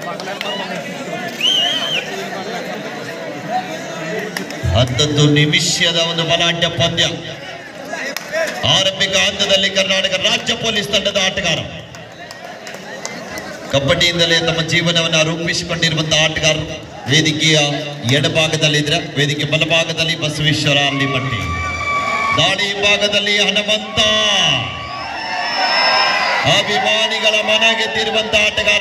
ಹತ್ತತ್ತು ನಿಮಿಷದ ಒಂದು ಬಲಾಢ್ಯ ಪಂದ್ಯ ಆರಂಭಿಕ ಹಂತದಲ್ಲಿ ಕರ್ನಾಟಕ ರಾಜ್ಯ ಪೊಲೀಸ್ ತಂಡದ ಆಟಗಾರ ಕಬಡ್ಡಿಯಿಂದಲೇ ತಮ್ಮ ಜೀವನವನ್ನು ರೂಪಿಸಿಕೊಂಡಿರುವಂತಹ ಆಟಗಾರರು ವೇದಿಕೆಯ ಎಡಭಾಗದಲ್ಲಿದ್ರೆ ವೇದಿಕೆ ಬಲಭಾಗದಲ್ಲಿ ಬಸವೇಶ್ವರ ಅಲ್ಲಿಮಟ್ಟಿ ದಾಳಿ ಭಾಗದಲ್ಲಿ ಹನುಮಂತ ಅಭಿಮಾನಿಗಳ ಮನ ಗೆದ್ದಿರುವಂತ ಆಟಗಾರ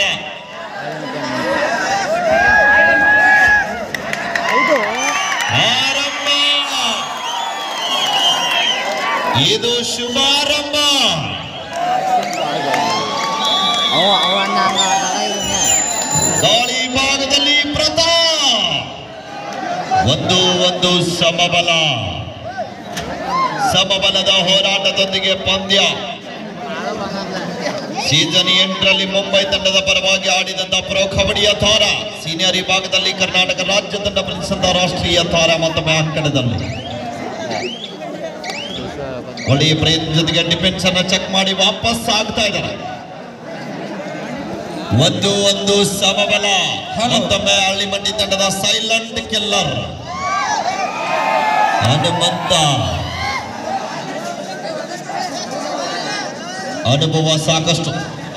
ಆರಂಭ ಇದು ಶುಭಾರಂಭ ಅವ ಅವ ಅಣ್ಣ ಹಂಗ ಆಡ್ದಾಗ ಇದನ್ನೇ ದಾಳಿ ಭಾಗದಲ್ಲಿ ಪ್ರತಾಪ್ ಒಂದು ಒಂದು ಸಮಬಲ ಸಮಬಲದ ಹೋರಾಟದೊಂದಿಗೆ ಪಂದ್ಯ ಸೀಸನ್ ಎಂಟರಲ್ಲಿ ಮುಂಬೈ ತಂಡದ ಪರವಾಗಿ ಆಡಿದಂತಹ ಪ್ರೊ ಕಬಡ್ಡಿಯ ತಾರ ಸೀನಿಯರ್ ವಿಭಾಗದಲ್ಲಿ ಕರ್ನಾಟಕ ರಾಜ್ಯ ತಂಡ ಪ್ರತಿಸಿದಂತಹ ರಾಷ್ಟ್ರೀಯ ತಾರ ಮತ್ತೊಮ್ಮೆ ಅಂಕಣದಲ್ಲಿ ಒಳ್ಳೆಯ ಪ್ರಯತ್ನ ಜೊತೆಗೆ ಡಿಫೆನ್ಸ್ ಅನ್ನ ಚೆಕ್ ಮಾಡಿ ವಾಪಸ್ ಆಗ್ತಾ ಇದ್ದಾರೆ ಒಂದು ಒಂದು ಸಮಬಲ ಮತ್ತೊಮ್ಮೆ ಹಳ್ಳಿಮಂಡಿ ತಂಡದ ಸೈಲೆಂಟ್ ಕಿಲ್ಲರ್ ಹನುಮಂತ ಅನುಭವ ಸಾಕಷ್ಟು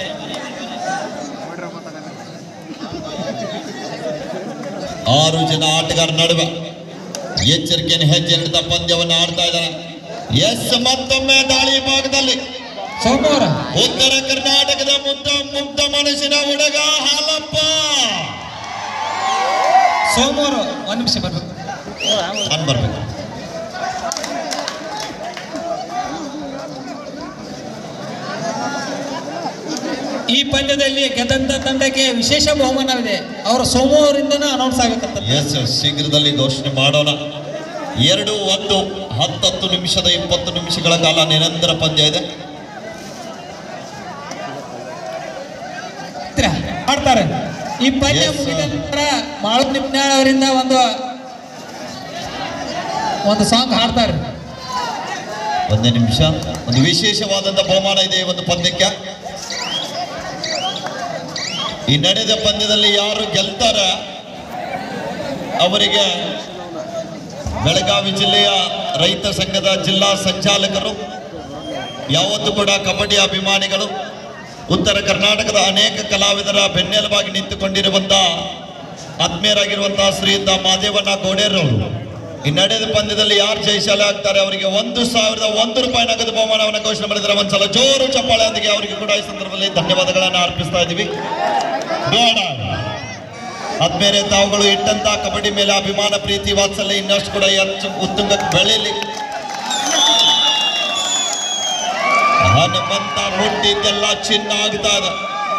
ಆರು ಜನ ಆಟಗಾರ ನಡುವೆ ಎಚ್ಚರಿಕೆಯನ್ನು ಹೆಜ್ಜೆ ಹಿಡಿದ ಪಂದ್ಯವನ್ನು ಆಡ್ತಾ ಇದ್ದಾರೆ ಎಸ್ ಮತ್ತೊಮ್ಮೆ ದಾಳಿ ಭಾಗದಲ್ಲಿ ಸೋಮವಾರ ಉತ್ತರ ಕರ್ನಾಟಕದ ಮುದ್ದ ಮುಗ್ಧ ಮನಸ್ಸಿನ ಹುಡುಗ ಹಾಲಪ್ಪ ಸೋಮವಾರ ಒಂದ್ ನಿಮಿಷ ಬರ್ಬೇಕು ನಾನು ಬರ್ಬೇಕು ಈ ಪಂದ್ಯದಲ್ಲಿ ಗೆದ್ದಂತ ತಂಡಕ್ಕೆ ವಿಶೇಷ ಬಹುಮಾನವಿದೆ ಅವರು ಸೋಮವಾರದಿಂದನೇ ಅನೌನ್ಸ್ ಆಗತ್ತಂತ ಎಸ್ ಶೀಘ್ರದಲ್ಲಿ ಘೋಷಣೆ ಮಾಡೋಣ ಎರಡು ಒಂದು ಹತ್ತತ್ತು ನಿಮಿಷದ ಇಪ್ಪತ್ತು ನಿಮಿಷಗಳ ಕಾಲ ನಿರಂತರ ಪಂದ್ಯ ಇದೆ ಹತ್ತಿರ ಆಡ್ತಾರೆ ಈ ಪಂದ್ಯ Yes, ಮುಗಿದ sir. ನಂತರ ಮಾಳು ನಿಪ್ನಾಳ್ ಅವರಿಂದ ಒಂದು ಒಂದು ಸಾಂಗ್ ಹಾಡ್ತಾರೆ ಒಂದೇ ನಿಮಿಷ ಒಂದು ವಿಶೇಷವಾದಂತ ಬಹುಮಾನ ಇದೆ ಈ ಒಂದು ಪಂದ್ಯಕ್ಕೆ ಈ ನಡೆದ ಪಂದ್ಯದಲ್ಲಿ ಯಾರು ಗೆಲ್ತಾರ ಅವರಿಗೆ ಬೆಳಗಾವಿ ಜಿಲ್ಲೆಯ ರೈತ ಸಂಘದ ಜಿಲ್ಲಾ ಸಂಚಾಲಕರು ಯಾವತ್ತೂ ಕೂಡ ಕಬಡ್ಡಿ ಅಭಿಮಾನಿಗಳು ಉತ್ತರ ಕರ್ನಾಟಕದ ಅನೇಕ ಕಲಾವಿದರ ಬೆನ್ನೆಲುಬಾಗಿ ನಿಂತುಕೊಂಡಿರುವಂತ ಆತ್ಮೀಯರಾಗಿರುವಂತಹ ಶ್ರೀಯುತ ಮಾದೇವಣ್ಣ ಗೋಡೇರವರು ಈ ನಡೆದ ಪಂದ್ಯದಲ್ಲಿ ಯಾರು ಜಯಶಾಲೆ ಆಗ್ತಾರೆ ಅವರಿಗೆ ಒಂದು ಸಾವಿರದ ಒಂದು ರೂಪಾಯಿ ನಗದು ಬಹುಮಾನವನ್ನು ಘೋಷಣೆ ಮಾಡಿದರೆ ಒಂದ್ಸಲ ಜೋರು ಚಪ್ಪಾಳೆಯೊಂದಿಗೆ ಅವರಿಗೆ ಕೂಡ ಈ ಸಂದರ್ಭದಲ್ಲಿ ಧನ್ಯವಾದಗಳನ್ನು ಅರ್ಪಿಸ್ತಾ ಇದ್ದೀವಿ ಬೇಡ ಆದ್ಮೇಲೆ ತಾವುಗಳು ಇಟ್ಟಂತ ಕಬಡ್ಡಿ ಮೇಲೆ ಅಭಿಮಾನ ಪ್ರೀತಿ ವಾತ್ಸಲ್ಯ ಇನ್ನಷ್ಟು ಕೂಡ ಹೆಚ್ಚು ಉತ್ತುಂಗಕ್ಕೆ ಬೆಳೀಲಿ ಹನುಮಂತ ಮುಟ್ಟಿದ್ದೆಲ್ಲ ಚಿನ್ನ ಆಗ್ತಾ ಇದೆ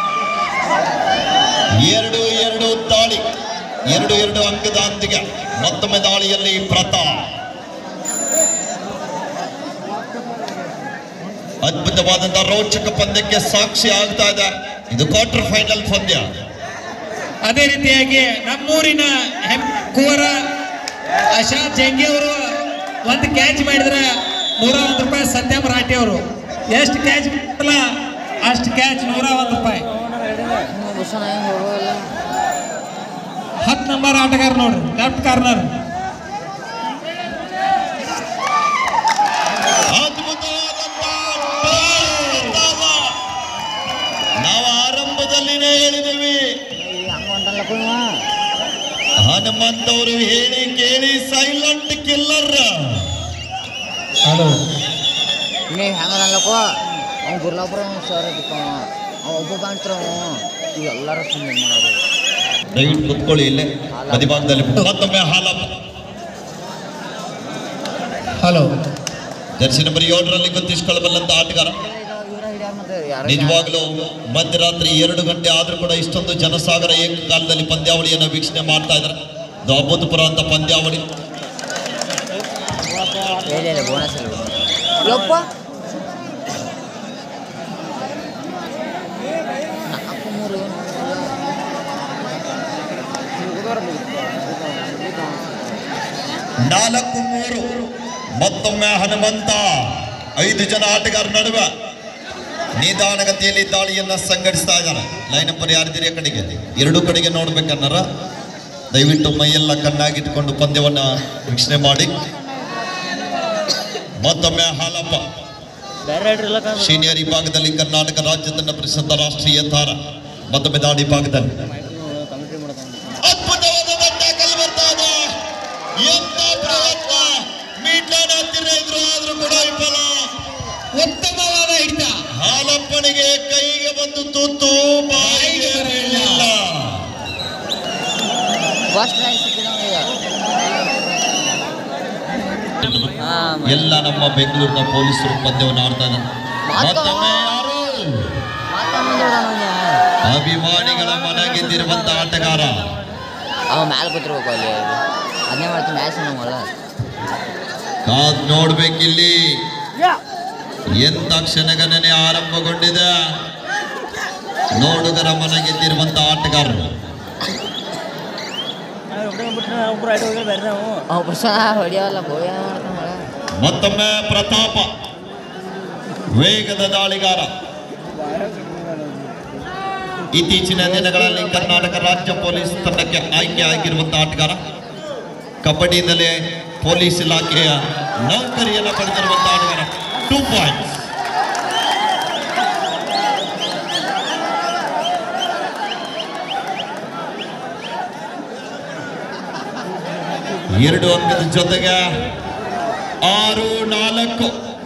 ಎರಡು ಎರಡು ದಾಳಿ ಎರಡು ಎರಡು ಅಂಕದ ಅಂದಿಗೆ ಮತ್ತೊಮ್ಮೆ ದಾಳಿಯಲ್ಲಿ ಪ್ರತಾಪ್ ಅದ್ಭುತವಾದಂತಹ ರೋಚಕ ಪಂದ್ಯಕ್ಕೆ ಸಾಕ್ಷಿ ಆಗ್ತಾ ಇದೆ ಇದು ಕ್ವಾರ್ಟರ್ ಫೈನಲ್ ಪಂದ್ಯ ಅದೇ ರೀತಿಯಾಗಿ ನಮ್ಮೂರಿನ ಹೆಮ್ ಕುವರ ಆಶಾ ಜಂಗಿ ಅವರು ಒಂದು ಕ್ಯಾಚ್ ಮಾಡಿದ್ರೆ ನೂರ ಒಂದು ರೂಪಾಯಿ ಸತ್ಯಂ ರಾಠಿ ಅವರು ಎಷ್ಟು ಕ್ಯಾಚ್ ಮಾಡಿಲ್ಲ ಅಷ್ಟು ಕ್ಯಾಚ್ ನೂರ ಒಂದು ರೂಪಾಯಿ ನಿಮ್ಮ ಬಸ್ಸನ ಹೆಂಗೆ ಹೋಗೋಲ್ಲ ಹತ್ತು ನಂಬರ್ ಆಟಗಾರ ನೋಡ್ರಿ ಲೆಫ್ಟ್ ಕಾರ್ನರ್ ನಾವು ಆರಂಭದಲ್ಲಿನೇ ಹೇಳಿದ್ದೀವಿ ಹಂಗ ಹೊಂಟಲ್ಲ ಕುಲ್ವ ಹನುಮಂತ್ ಅವರು ಹೇಳಿ ಕೇಳಿ ಸೈಲೆಂಟ್ ಕಿಲ್ಲರ್ ಹಲೋ ಇನ್ನೇ ಹೆಂಗದಲ್ಲಕ್ಕೋ ಅವ್ನು ಗುರ್ಲಾಪುರ ಸರ್ ಅದಕ್ಕೆ ಅವ ಒಬ್ಬ ಕಾಣ್ತಾರ ಇವು ಎಲ್ಲರೂ ಸುಮ್ಮನೆ ಮಾಡೋರು ದಯವಿಟ್ಟು ಕುತ್ಕೊಳ್ಳಿ ಇಲ್ಲೇ ಮಧ್ಯಭಾಗದಲ್ಲಿ ಮತ್ತೊಮ್ಮೆ ಹಾಲಪ್ಪ ಹಲೋ ಜರ್ಸಿ ನಂಬರ್ ಏಳರಲ್ಲಿ ಗೊತ್ತಿಸ್ಕೊಳ್ಳಬಲ್ಲಂತ ಆಟಗಾರ ಇವರ ಹಿಡಿಯಾರ ಮತ್ತೆ ಯಾರು ನಿಜವಾಗ್ಲೂ ಮಧ್ಯರಾತ್ರಿ ಎರಡು ಗಂಟೆ ಆದ್ರೂ ಕೂಡ ಇಷ್ಟೊಂದು ಜನಸಾಗರ ಏಕಕಾಲದಲ್ಲಿ ಪಂದ್ಯಾವಳಿಯನ್ನು ವೀಕ್ಷಣೆ ಮಾಡ್ತಾ ಇದ್ದಾರೆ ಇದು ಅಭೂತಪೂರ್ವ ಅಂತ ಪಂದ್ಯಾವಳಿ ಇಲ್ಲ ಇಲ್ಲ ಬೋನಸ್ ಇಲ್ಲ ಯಪ್ಪ ನಾಲ್ಕು ಮೂರು ಏನು ನಾಲ್ಕು ಮೂರು ಮತ್ತೊಮ್ಮೆ ಹನುಮಂತ ಐದು ಜನ ಆಟಗಾರ ನಡುವೆ ನಿಧಾನಗತಿಯಲ್ಲಿ ದಾಳಿಯನ್ನ ಸಂಘಟಿಸ್ತಾ ಇದ್ದಾರೆ ಲೈನ್ ನಂಬರ್ ಯಾರಿದ್ದೀರಿ ಆ ಕಡೆಗೆ ಎರಡೂ ಕಡೆಗೆ ನೋಡ್ಬೇಕನ್ನಾರ ದಯವಿಟ್ಟು ಮೈಯೆಲ್ಲ ಕಣ್ಣಾಗಿಟ್ಕೊಂಡು ಪಂದ್ಯವನ್ನ ವೀಕ್ಷಣೆ ಮಾಡಿ ಮತ್ತೊಮ್ಮೆ ಹಾಲಪ್ಪ ಸೀನಿಯರ್ ವಿಭಾಗದಲ್ಲಿ ಕರ್ನಾಟಕ ರಾಜ್ಯ ತಂಡ ಪ್ರಸಿದ್ಧ ರಾಷ್ಟ್ರೀಯ ತಾರ ಮತ್ತೊಮ್ಮೆ ದಾಳಿ ಭಾಗದಲ್ಲಿ ಅದ್ಭುತವಾದ ಟ್ಯಾಕಲ್ ಬರ್ತಾ ಇದೆ ಎಂತ ಪ್ರಯತ್ನ ಮೀಟ್ಲೈನ್ ಹತ್ತಿರ ಇದ್ರು ಆದ್ರೂ ಕೂಡ ವಿಫಲ ಉತ್ತಮವಾದ ಹಿಡಿತ ಹಾಲಪ್ಪನಿಗೆ ಕೈಗೆ ಬಂದು ತೂತು ಬಾಯಿಗೆ ಬರಲಿಲ್ಲ ಫಸ್ಟ್ ರೈಸ್ ಸಿಕ್ಕಿದಂಗೆ ಹಾಂ ಎಲ್ಲ ನಮ್ಮ ಬೆಂಗಳೂರಿನ ಪೊಲೀಸರು ಪಂದ್ಯವನ್ನು ಆಡ್ತಾ ಇದ್ದಾರೆ ಮತ್ತೊಮ್ಮೆ ಯಾರು ಅಭಿಮಾನಿಗಳ ಮನ ಗೆದ್ದಿರುವಂತ ಆಟಗಾರ ಅವ ಮ್ಯಾಲೆ ಕೂತಿರ್ಬೇಕು ಅಲ್ಲಿ ಅದನ್ನೇ ಮಾಡ್ತೀನಿ ಮ್ಯಾಚ್ ನಮ್ಮಲ್ಲ ಕಾದ್ ನೋಡ್ಬೇಕಿಲ್ಲಿ ಎಂತ ಕ್ಷಣಗಣನೆ ಆರಂಭಗೊಂಡಿದೆ ನೋಡುಗರ ಮನ ಗೆದ್ದಿರುವಂತ ಆಟಗಾರರು ಅವ ಪುರುಷ ಹೊಡಿಯವಲ್ಲ ಬೋಯ ಮಾಡ್ತಾನ ಮತ್ತೊಮ್ಮೆ ಪ್ರತಾಪ ವೇಗದ ದಾಳಿಗಾರ ಇತ್ತೀಚಿನ ದಿನಗಳಲ್ಲಿ ಕರ್ನಾಟಕ ರಾಜ್ಯ ಪೊಲೀಸ್ ತಂಡಕ್ಕೆ ಆಯ್ಕೆ ಆಗಿರುವಂತಹ ಆಟಗಾರ ಕಬಡ್ಡಿನಲ್ಲಿ ಪೊಲೀಸ್ ಇಲಾಖೆಯ ನೌಕರಿಯನ್ನು ಪಡೆದಿರುವಂತಹ ಆಟಗಾರ ಟೂ ಪಾಯಿಂಟ್ಸ್ ಎರಡು ಅಂಕದ ಜೊತೆಗೆ ಆರು ನಾಲ್ಕು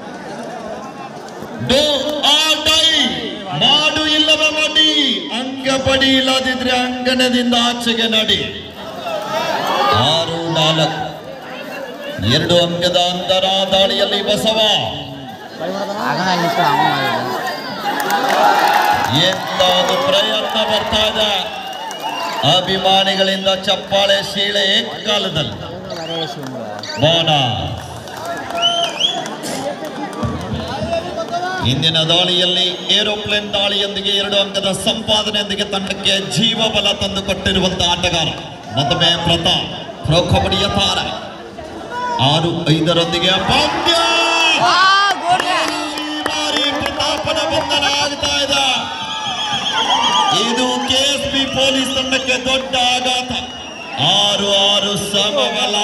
ಡೋ ಆರ್ ಡೈ ಮಾಡು ಇಲ್ಲವ ಮಡಿ ಅಂಕ ಪಡಿ ಇಲ್ಲದಿದ್ರೆ ಅಂಗಣದಿಂದ ಆಚೆಗೆ ನಡಿ ಆರು ನಾಲ್ಕು ಎರಡು ಅಂಕದ ಅಂತರ ದಾಳಿಯಲ್ಲಿ ಬಸವ ಆಗ ನಾನು ನಿಂತು ಅವ ಮಾಡಿದ್ದ ಎಂತ ಒಂದು ಪ್ರಯತ್ನ ಬರ್ತಾ ಇದೆ ಅಭಿಮಾನಿಗಳಿಂದ ಚಪ್ಪಾಳೆ ಶೀಳೆ ಏಕಕಾಲದಲ್ಲಿ ಮೌನ ಇಂದಿನ ದಾಳಿಯಲ್ಲಿ ಏರೋಪ್ಲೇನ್ ದಾಳಿಯೊಂದಿಗೆ ಎರಡು ಅಂಕದ ಸಂಪಾದನೆಯೊಂದಿಗೆ ತಂಡಕ್ಕೆ ಜೀವ ಬಲ ತಂದು ಕೊಟ್ಟಿರುವಂತಹ ಆಟಗಾರ ಮತ್ತೊಮ್ಮೆ ಪ್ರತಾಪ್ ಪ್ರೊ ಕಬಡ್ಡಿಯ ತಾರ ಆರು ಐದರೊಂದಿಗೆ ಪಂದ್ಯ ಈ ಬಾರಿ ಪ್ರತಾಪನ ಬಂಧನ ಆಗ್ತಾ ಇದೆ ಇದು ಕೆಎಸ್ಪಿ ಪೊಲೀಸ್ ತಂಡಕ್ಕೆ ದೊಡ್ಡ ಆಘಾತ ಆರು ಆರು ಸಮಬಲ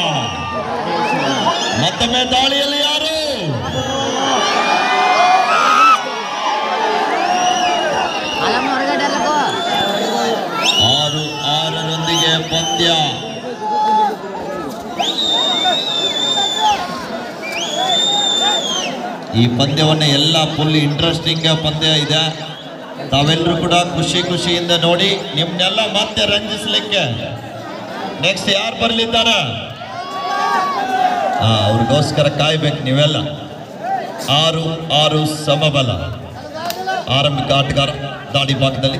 ಮತ್ತೊಮ್ಮೆ ದಾಳಿಯಲ್ಲಿ ಯಾರು ಅಲ್ಲಮ್ಮ ಹೊರಗಡೆ ಅಲ್ಲಕ್ಕೋ ಆರು ಆರರೊಂದಿಗೆ ಪಂದ್ಯ ಈ ಪಂದ್ಯವನ್ನು ಎಲ್ಲ ಫುಲ್ ಇಂಟ್ರೆಸ್ಟಿಂಗ್ ಪಂದ್ಯ ಇದೆ ತಾವೆಲ್ಲರೂ ಕೂಡ ಖುಷಿ ಖುಷಿಯಿಂದ ನೋಡಿ ನಿಮ್ನೆಲ್ಲ ಮತ್ತೆ ರಂಜಿಸ್ಲಿಕ್ಕೆ ನೆಕ್ಸ್ಟ್ ಯಾರು ಬರ್ಲಿದ್ದಾರೆ ಹಾ ಅವ್ರಿಗೋಸ್ಕರ ಕಾಯ್ಬೇಕು ನೀವೆಲ್ಲ ಆರು ಆರು ಸಮಬಲ ಆರಂಭಿಕ ಆಟಗಾರ ದಾಡಿ ಭಾಗದಲ್ಲಿ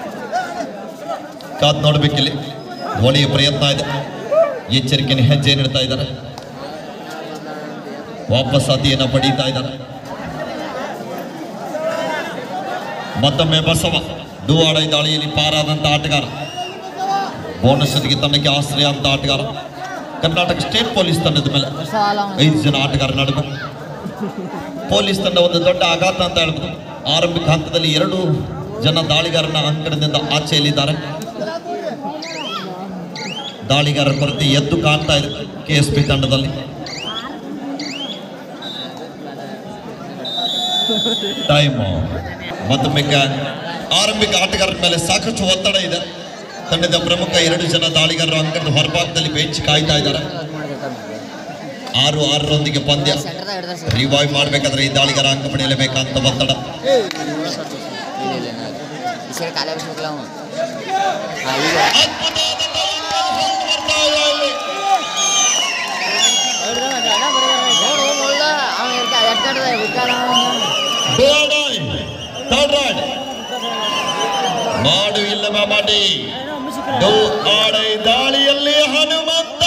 ಕಾದ್ ನೋಡ್ಬೇಕಿಲ್ಲಿ ಒಳ್ಳೆಯ ಪ್ರಯತ್ನ ಇದೆ ಎಚ್ಚರಿಕೆನ ಹೆಜ್ಜೆ ನೀಡ್ತಾ ಇದ್ದಾರೆ ವಾಪಸ್ ಅತಿಯನ್ನ ಪಡೀತಾ ಇದ್ದಾರೆ ಮತ್ತೊಮ್ಮೆ ಬಸವ ಡುವಾಡೈ ದಾಳಿಯಲ್ಲಿ ಪಾರಾದಂತ ಆಟಗಾರ ಬೋನಸ್ ಜೊತೆಗೆ ತಂಡಕ್ಕೆ ಆಶ್ರಯ ಅಂತ ಆಟಗಾರ ಕರ್ನಾಟಕ ಸ್ಟೇಟ್ ಪೊಲೀಸ್ ತಂಡದ ಮೇಲೆ ಹೊಸ ಅಲ್ಲ ಅವ್ನು. ಐದು ಜನ ಆಟಗಾರ ನಡುವೆ ಪೊಲೀಸ್ ತಂಡ ಒಂದು ದೊಡ್ಡ ಆಘಾತ ಅಂತ ಹೇಳ್ಬೋದು ಆರಂಭಿಕ ಹಂತದಲ್ಲಿ ಎರಡು ಜನ ದಾಳಿಗಾರನ ಅಂಕಣದಿಂದ ಆಚೆಯಲ್ಲಿದ್ದಾರೆ ದಾಳಿಗಾರರ ಕೊರತೆ ಎದ್ದು ಕಾಣ್ತಾ ಇದೆ ಕೆ ಎಸ್ ಪಿ ತಂಡದಲ್ಲಿ ಟೈಮ್ ಮತ್ತೊಮ್ಮೆ ಕ- ಆರಂಭಿಕ ಆಟಗಾರರ ಮೇಲೆ ಸಾಕಷ್ಟು ಒತ್ತಡ ಇದೆ ತಂಡದ ಪ್ರಮುಖ ಎರಡು ಜನ ದಾಳಿಗಾರರು ಅಂಕಣದ ಹೊರಭಾಗದಲ್ಲಿ ಬೆಂಚ್ ಕಾಯ್ತಾ ಇದ್ದಾರೆ ಅದ್ ಮಾಡಿದ್ರೆ ಆರು ಆರರೊಂದಿಗೆ ಪಂದ್ಯ ಸೆಂಟರ್ದಾಗ ಹಿಡ್ದಾರ ಸಿಗ ರಿವೈವ್ ಮಾಡಬೇಕಾದ್ರೆ ಈ ದಾಳಿಗಾರ ಅಂಕ ಪಡೆಯಲೇಬೇಕಂತ ಒತ್ತಡ ಇಲ್ಲ ಇಲ್ಲ ಇಲ್ಲ. ಈ ಸರಿ ಕಾಲೇ ಬಿಸ್ಬೇಕಲ್ಲ ಅವನು ಹಾಂ ಈಗ ಅದ್ಭುತವಾದ hold ಬರ್ತಾ ಇದೆ ಇಲ್ಲಿ. ನೋಡು ನೋಡ್ದ ಅವ್ನು ಎಡ್ಕ ಎಡ್ಕಾಡ್ದ ಬಿಟ್ಟಾಡ Third eye. Third right. ಮಾಡು ಇಲ್ಲವ ಮಾಡಿ ಡೋ ಆಡೈ ದಾಳಿಯಲ್ಲಿ ಹನುಮಂತ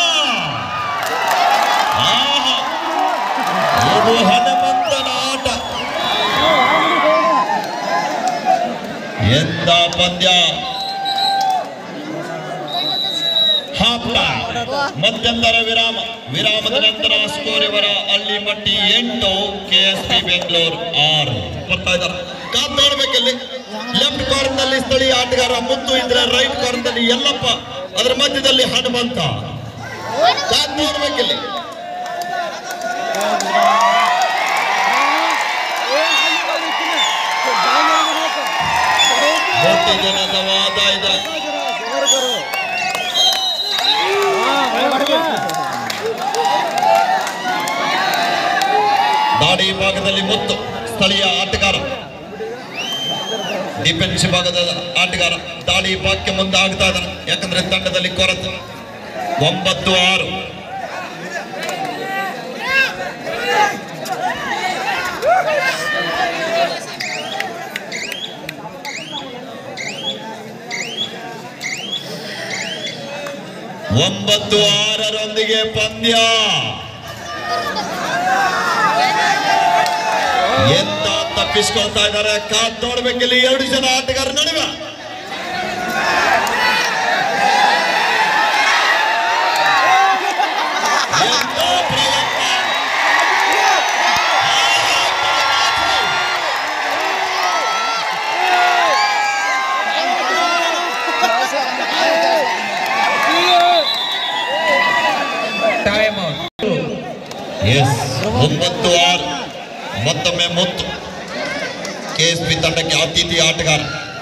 ಆಹಾ. ಇದು ಹನುಮಂತನ ಆಟ ಎಂತ ಪಂದ್ಯ ಹಾಫ್ ಟೈಮ್ ಮಧ್ಯಂತರ ವಿರಾಮ ವಿರಾಮದ ನಂತರ ಸ್ಕೋರ್ ಇವರ ಅಲ್ಲಿ ಮಟ್ಟಿ ಎಂಟು ಕೆ ಎಸ್ ಪಿ ಬೆಂಗಳೂರು ಆರು ಬರ್ತಾ ಇದ್ದಾರೆ ಕಾಪಾಡಬೇಕಲ್ಲಿ ಲೆಫ್ಟ್ ಕಾರ್ನರ್ ನಲ್ಲಿ ಸ್ಥಳೀಯ ಆಟಗಾರ ಮುತ್ತು ಇದ್ರೆ ರೈಟ್ ಕಾರ್ನರ್ ನಲ್ಲಿ ಯಲ್ಲಪ್ಪ ಅದರ ಮಧ್ಯದಲ್ಲಿ ಹನುಮಂತ ಕಾಪಾಡಬೇಕಲ್ಲಿ ಕೋಟಿ ಜನದ ವಾದ ಇದೆ ದಾಡಿ ಭಾಗದಲ್ಲಿ ಮುತ್ತು ಸ್ಥಳೀಯ ಆಟಗಾರ ಡಿಫೆನ್ಸ್ ಭಾಗದ ಆಟಗಾರ ದಾಳಿ ಭಾಗಕ್ಕೆ ಮುಂದೆ ಆಗ್ತಾ ಇದ್ದಾನೆ ಯಾಕಂದ್ರೆ ತಂಡದಲ್ಲಿ ಕೊರತೆ ಒಂಬತ್ತು ಆರು ಒಂಬತ್ತು ಆರರೊಂದಿಗೆ ಪಂದ್ಯ ಎಂತ ತಪ್ಪಿಸ್ಕೊಳ್ತಾ ಇದ್ದಾರೆ ಕಾದ್ ನೋಡ್ಬೇಕಿಲ್ಲಿ ಎರಡು ಜನ ಆಟಗಾರ ನಡುವೆ ಎಂತ ಪ್ರಯತ್ನ. ಟೈಮ್ ಔಟ್ ಎಸ್ ಒಂಬತ್ತು ಆರು ಮತ್ತೊಮ್ಮೆ ಮುತ್ತು ಕೆಎಸ್ಪಿ ತಂಡಕ್ಕೆ ಅತಿಥಿ ಆಟಗಾರ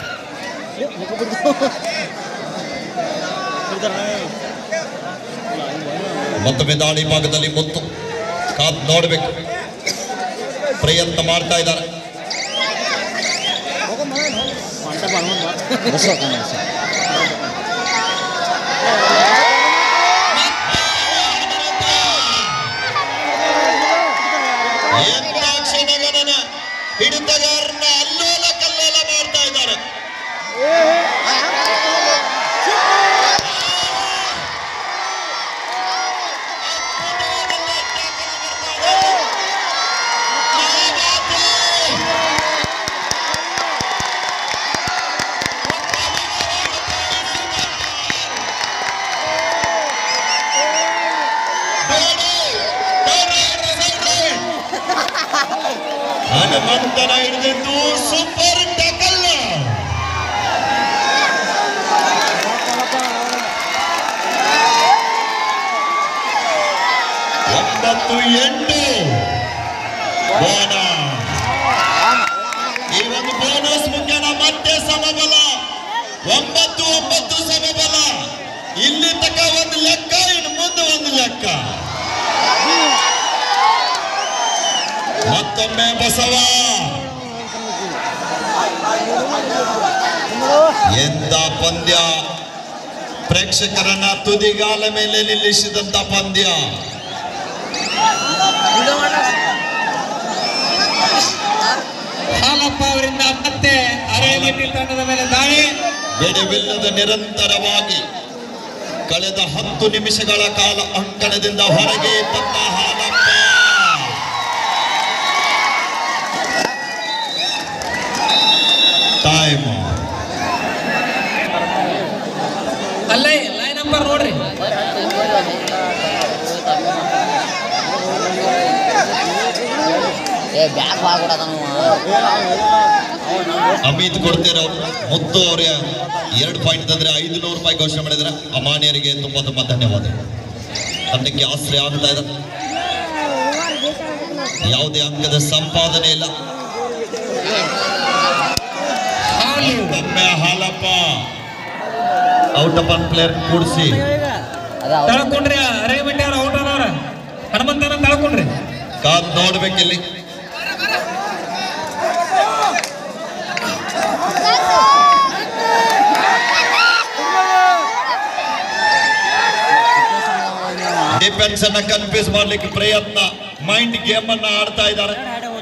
ಮತ್ತೊಮ್ಮೆ ದಾಳಿ ಭಾಗದಲ್ಲಿ ಮುತ್ತು ಕಾದ್ ನೋಡ್ಬೇಕು ಪ್ರಯತ್ನ ಮಾಡ್ತಾ ಇದ್ದಾರೆ ಬಸ್ ಹೋಗ್ತಾನೆ ಬಸ್ ಎಂತ ಕ್ಷಣಗಣನ ಹಿಡಿತಗಾರನ ಅಲ್ಲೋಲ ಕಲ್ಲೋಲ ಮಾಡ್ತಾ ಇದ್ದಾರೆ ಹನುಮಂತನ ಹಿಡಿದಿದ್ದು ಸೂಪರ್ ಟಕಲ್ ಒಂಬತ್ತು ಎಂಟು ಬೋನಸ್ ಈ ಒಂದು ಬೋನಸ್ ಮುಖ್ಯನ ಮತ್ತೆ ಸಮಬಲ ಒಂಬತ್ತು ಒಂಬತ್ತು ಸಮಬಲ ಇಲ್ಲಿ ತಕ್ಕ ಒಂದು ಲೆಕ್ಕ ಇನ್ನು ಮುಂದೆ ಒಂದು ಲೆಕ್ಕ ಮತ್ತೊಮ್ಮೆ ಬಸವ ಎಂತ ಪಂದ್ಯ ಪ್ರೇಕ್ಷಕರನ್ನ ತುದಿಗಾಲ ಮೇಲೆ ನಿಲ್ಲಿಸಿದಂತ ಪಂದ್ಯ ಹಾಲಪ್ಪ ಅವರಿಂದ ಮತ್ತೆ ಅರೆಮಟ್ಟಿ ತಂಡದ ಮೇಲೆ ದಾಳಿ ಬಿಡುವಿಲ್ಲದ ನಿರಂತರವಾಗಿ ಕಳೆದ ಹತ್ತು ನಿಮಿಷಗಳ ಕಾಲ ಅಂಕಣದಿಂದ ಹೊರಗೆ ತಂದ ಹಾಲಪ್ಪ ಟೈಮ್ ಅಲ್ಲೇ ಲೈನ್ ನಂಬರ್ ನೋಡ್ರಿ ಏ ಬ್ಯಾಗ್ ಬಾಗ್ಬಿಡದ ಅಮಿತ್ ಕೊಡ್ತೀರೋ ಮುತ್ತು ಅವ್ರಿಗೆ ಎರಡು ಪಾಯಿಂಟ್ ತಂದ್ರೆ ಐದು ನೂರು ರೂಪಾಯಿ ಘೋಷಣೆ ಮಾಡಿದ್ರೆ ಅಮಾನ್ಯರಿಗೆ ತುಂಬಾ ತುಂಬಾ ಧನ್ಯವಾದ ತಂಡಕ್ಕೆ ಆಶ್ರಯ ಆಗ್ತಾ ಇದೆ ಯಾವುದೇ ಅಂಕದ ಸಂಪಾದನೆ ಇಲ್ಲ ಹಾಲು ಒಮ್ಮೆ Halappa out of one player ಕೂಡಿಸಿ ಅದ ಅವ್ರು ತಳ್ಕೊಂಡ್ರಿ ಅರೆಮಟ್ಟಿ ಅವ್ರ ಔಟ್ ಅದಾರ ಹನುಮಂತನ ತಳ್ಕೊಂಡ್ರಿ ಕಾದ್ ನೋಡ್ಬೇಕಿಲ್ಲಿ ಡಿಫೆನ್ಸ್ ಅನ್ನ ಕನ್ಫ್ಯೂಸ್ ಮಾಡ್ಲಿಕ್ಕೆ ಪ್ರಯತ್ನ ಮೈಂಡ್ ಗೇಮ್ ಅನ್ನ ಆಡ್ತಾ ಇದ್ದಾರೆ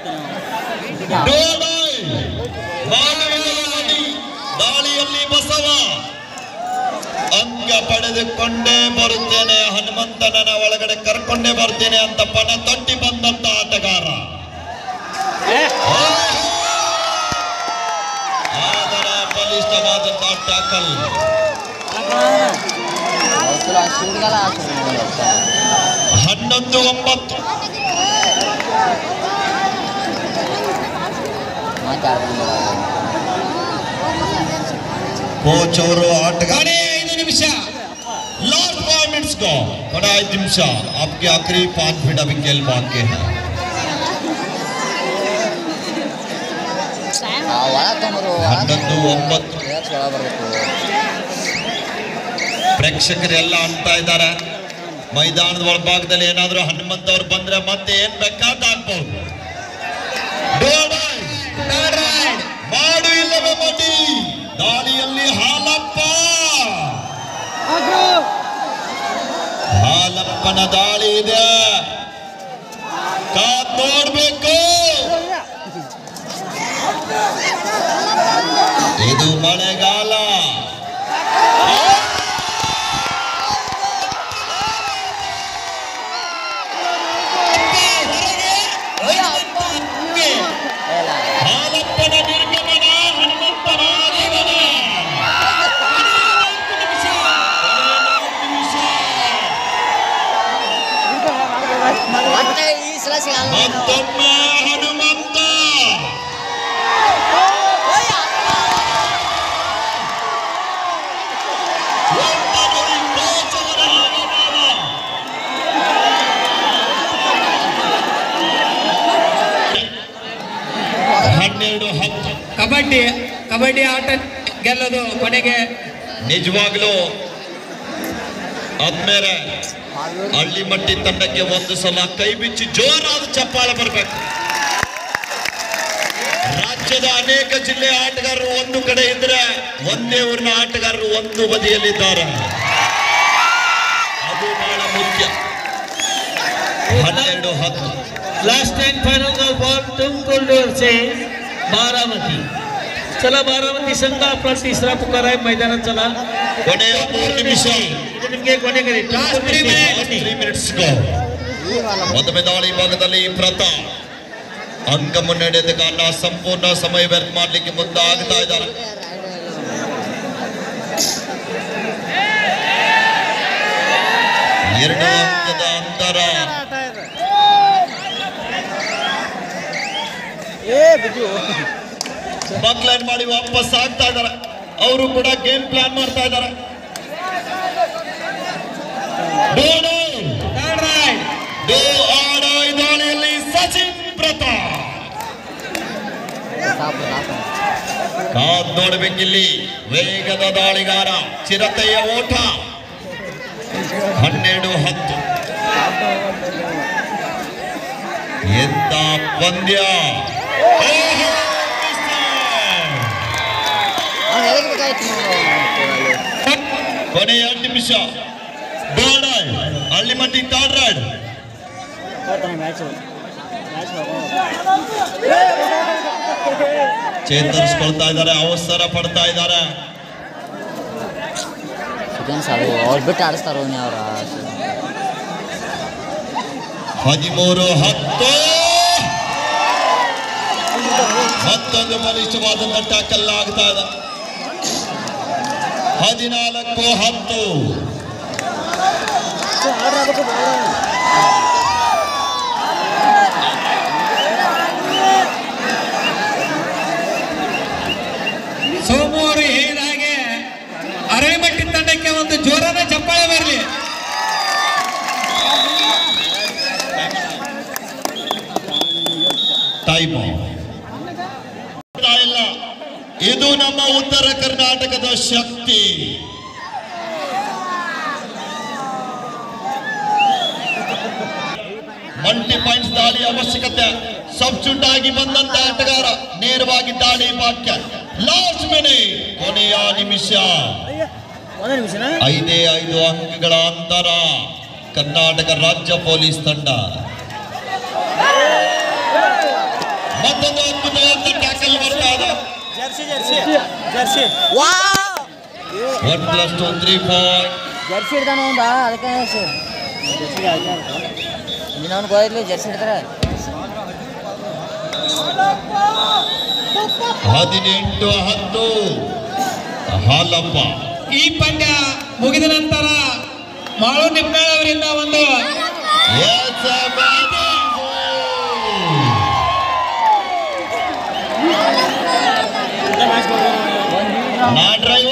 ಡೋಲಾಯ್. ಮಾನವೀಯ ನಡಿ. ದಾಳಿಯಲ್ಲಿ ಬಸವ ಅಂಕ ಪಡೆದುಕೊಂಡೇ ಬರುತ್ತೇನೆ ಹನುಮಂತನನ ಒಳಗಡೆ ಕರ್ಕೊಂಡೇ ಬರ್ತೇನೆ ಅಂತ ಪಣ ತೊಟ್ಟಿ ಬಂದಂತ ಆಟಗಾರ ಆದರ ಬಲಿಷ್ಠವಾದಂತಹ ಟ್ಯಾಕಲ್ ಅವತ್ತು అందులో ఆ శివుడు గల ఆ శివుడు చెప్తాను ಹನ್ನೊಂದು ಒಂಬತ್ತು ಮಾತಾಡ್ತೀನಿ ಕೋಚ್ ಅವರು ಆಟಗಾರ ಕೊನೆ ಐದು ನಿಮಿಷ लास्ट फाइव मिनट्स को बड़ा ಐದು ನಿಮಿಷ आपके आखिरी पांच मिनट अभी खेल बाकी है ಆ ಒಳ ತೊಂಬರು ಹನ್ನೊಂದು ಒಂಬತ್ತು ಪ್ಲೇಯರ್ಸ್ ಒಳ ಬರಬೇಕು ಪ್ರೇಕ್ಷಕರೆಲ್ಲ ಅಂತ ಇದ್ದಾರೆ ಮೈದಾನದ ಒಳಭಾಗದಲ್ಲಿ ಏನಾದ್ರೂ ಹನುಮಂತ ಅವ್ರು ಬಂದ್ರೆ ಮತ್ತೆ ಏನ್ ಬೇಕಾದ ಆಗ್ಬಹುದು Third ride. ಮಾಡು ಇಲ್ಲವೇ ಮಡಿ ದಾಳಿಯಲ್ಲಿ ಹಾಲಪ್ಪ ಹಾಲಪ್ಪನ ದಾಳಿ ಇದೆ ಕಾದ್ ನೋಡ್ಬೇಕು ಇದು ಮಳೆಗಾಲ ಇಲ್ಲ ಹಾಲಪ್ಪನ ನಿರ್ಗಮನ ಹನುಮಂತನ ಆಗಮನ. ಮತ್ತೆ ಈ ಸಲ ಸಿಗಲ್ಲ ಮತ್ತೊಮ್ಮೆ ಹನುಮಂತ ಒಬ್ಬರು ಕೋಚವರ ಆಗಮನ. ಹನ್ನೆರಡು ಹತ್ತು ಕಬಡ್ಡಿ ಕಬಡ್ಡಿ ಆಟ ಗೆಲ್ಲೋದು ಕೊನೆಗೆ ನಿಜವಾಗ್ಲೂ ಆದ್ಮೇಲೆ ಹಳ್ಳಿ ಮಟ್ಟಿ ತಂಡಕ್ಕೆ ಒಂದು ಸಲ ಕೈ ಬಿಚ್ಚಿ ಜೋರಾದ ಚಪ್ಪಾಳೆ ಬರಬೇಕು ರಾಜ್ಯದ ಅನೇಕ ಜಿಲ್ಲೆ ಆಟಗಾರರು ಒಂದು ಕಡೆ ಇದ್ರೆ ಒಂದೇ ಊರಿನ ಆಟಗಾರರು ಒಂದು ಬದಿಯಲ್ಲಿದ್ದಾರೆ ಅದು ಬಹಳ ಮುಖ್ಯ ಹನ್ನೆರಡು ಹತ್ತು लास्ट एंड फाइनल का बॉल तुम कोल्डोर से बारामती चला बारामती संघ आपला तिसरा पुकार आहे मैदानात चला ಕೊನೆಯ ಮೂರು ನಿಮಿಷ ಇದು ನಿಮಗೆ ಕೊನೆ ಕರೆ Last three minutes. Three minutes go ಈ ವಾಲ ಮೊದಲ ದಾಳಿ ಭಾಗದಲ್ಲಿ ಪ್ರತಾಪ್ ಅಂಕ ಮುನ್ನಡೆದ ಕಾರಣ ಸಂಪೂರ್ಣ ಸಮಯ ವ್ಯರ್ಥ ಮಾಡಲಿಕ್ಕೆ ಮುಂದಾಗ್ತಾ ಇದ್ದಾರೆ ಎರಡು ಅಂಕದ ಅಂತರ ಬಕ್ಲೈನ್ ಮಾಡಿ ವಾಪಸ್ ಆಗ್ತಾ ಇದ್ದಾರೆ ಅವರು ಕೂಡ ಗೇಮ್ ಪ್ಲಾನ್ ಮಾಡ್ತಾ ಇದ್ದಾರೆ ಡೋಡು ಥರ್ಡ್ ರೈಡ್ ಡೋ ಆಡ ಈ ದಾಳಿಯಲ್ಲಿ ಸಚಿನ್ ಪ್ರತಾಪ್ ಸಾಕು ಸಾಕು ಕಾದ್ ನೋಡ್ಬೇಕಿಲ್ಲಿ ವೇಗದ ದಾಳಿಗಾರ ಚಿರತೆಯ ಓಟ ಹನ್ನೆರಡು ಹತ್ತು ಎಂತ ಪಂದ್ಯ ಓಹೋ, ಮಿಸ್ಟರ್! ಅವ್ನು ಎದಕ್ಕೆ ಬೇಕಾಯ್ತು ನೀವು ಕೊನೆಯ ಎರಡು ನಿಮಿಷ ಗೋಲ್ಡ್ ಹಳ್ಳಿ ಮಟ್ಟಿ ಥರ್ಡ್ ರೈಡ್ ಚೇತರಿಸ್ಕೊಳ್ತಾ ಇದ್ದಾರೆ ಅವಸರ ಪಡ್ತಾ ಇದ್ದಾರೆ ಸೆಕೆಂಡ್ಸ್ ಅದು ಅವ್ರು ಬಿಟ್ಟು ಆಡಿಸ್ತಾರ ಅವ್ನು ಅವ್ರ ಹದಿಮೂರು ಹತ್ತು ಮತ್ತೊಂದು ಬಲಿಷ್ಠವಾದಂತ ಟ್ಯಾಕಲ್ ಆಗ್ತಾ ಇದೆ ಹದಿನಾಲ್ಕು ಹತ್ತು ಸೋಮು ಅವರು ಹೇಳಿದ ಹಾಗೆ ಅರೆಮಟ್ಟಿ ತಂಡಕ್ಕೆ ಒಂದು ಜೋರಾದ ಚಪ್ಪಾಳೆ ಬರಲಿ ಟೈಮ್ ಇಲ್ಲ ಇದು ನಮ್ಮ ಉತ್ತರ ಕರ್ನಾಟಕದ ಶಕ್ತಿ ಮಲ್ಟಿ ಪಾಯಿಂಟ್ಸ್ ದಾಳಿ ಅವಶ್ಯಕತೆ ಸಬ್ಸ್ಟಿಟ್ಯೂಟ್ ಆಗಿ ಬಂದಂತ ಆಟಗಾರ ನೇರವಾಗಿ ದಾಳಿ ವಾಕ್ಯ ಲಾಸ್ಟ್ ಮಿನಿಟ್ ಕೊನೆಯ ನಿಮಿಷ ಐದೇ ಐದು ಅಂಕಗಳ ಅಂತರ ಕರ್ನಾಟಕ ರಾಜ್ಯ ಪೊಲೀಸ್ ತಂಡ ಮತ್ತೊಂದು ಅದ್ಭುತವಾದ ಟ್ಯಾಕಲ್ ಬರ್ತಾ ಇದೆ ವಾ one plus two three four jersey ಹಿಡ್ದಾನ ಒಂದ ಅದಕ್ಕೆ ಇನ್ನೊಂದು ಗೋಯಿರ್ಲಿ ಜರ್ಸಿ ಹಿಡ್ತಾರೆ ಹದಿನೆಂಟು ಹತ್ತು ಹಾಲಪ್ಪ ಈ ಪಂದ್ಯ ಮುಗಿದ ನಂತರ ಮಾಳು ನಿಪ್ನಾಳ್ ಅವರಿಂದ ಒಂದು Yes, Abadu. ನಾ ಡ್ರೈವರ್